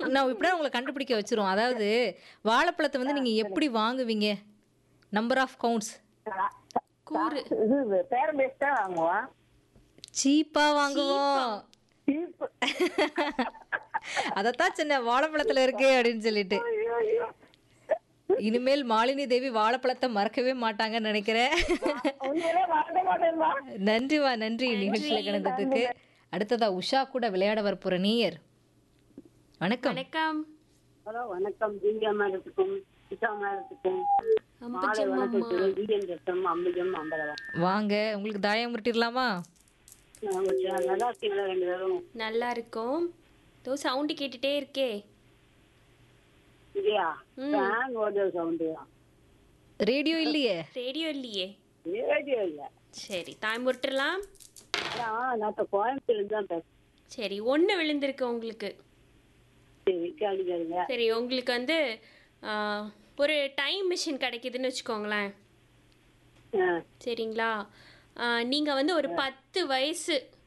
நான் இப்படிதான் உங்களை கண்டுபிடிக்க வச்சிரும் அதாவது வாழைப்பழத்தை வந்து நீங்க எப்படி வாங்குவீங்க நம்பர் ஆஃப் கவுண்ட்ஸ் கூறு இது பேரம் பேசி தான் வாங்குவோம் சீப்பா வாங்குவோம் சீப்பு அதத்தான் சின்ன வாழைப்பழத்துல இருக்கு அப்படின்னு சொல்லிட்டு ஐயோ, ஐயோ. இனிமேல் மாலினி தேவி வாழைப்பழத்தை மறக்கவே மாட்டாங்கன்னு நினைக்கிறேன் உண்மையிலே மறக்க மாட்டேன்மா நன்றிவா நன்றி நிகழ்ச்சியில கலந்ததுக்கு அடுத்ததா உஷா கூட விளையாட வரப்போற நீயர் வணக்கம் வணக்கம் ஹலோ வணக்கம் திவ்யா மேடத்துக்கும் உஷா மேடத்துக்கும் மாலை வணக்கம் ஜிஎன் ரத்தம் அம்பிகம் அம்பலவா வாங்க உங்களுக்கு தாயம் முட்டிடலாமா நல்லா இருக்கீங்களா ரெண்டு பேரும் நல்லா இருக்கும் தோ சவுண்டு கேட்டுட்டே இருக்கே இல்லையா ஃபேன் ஓடுற சவுண்டு தான் ரேடியோ இல்லையே ரேடியோ இல்லையே ரேடியோ இல்ல சரி தாய் முட்டுலாம் அதான் நான் இப்போ கோயம்புத்தூர்ல தான் பேசுறேன் சரி ஒன்று விழுந்திருக்கு உங்களுக்கு சரி கேளுங்க சரி உங்களுக்கு வந்து ஆ, ஒரு டைம் மிஷின் கிடைக்குதுன்னு வச்சுக்கோங்களேன் ஆ சரிங்களா ஆ, நீங்க வந்து ஒரு பத்து வயசு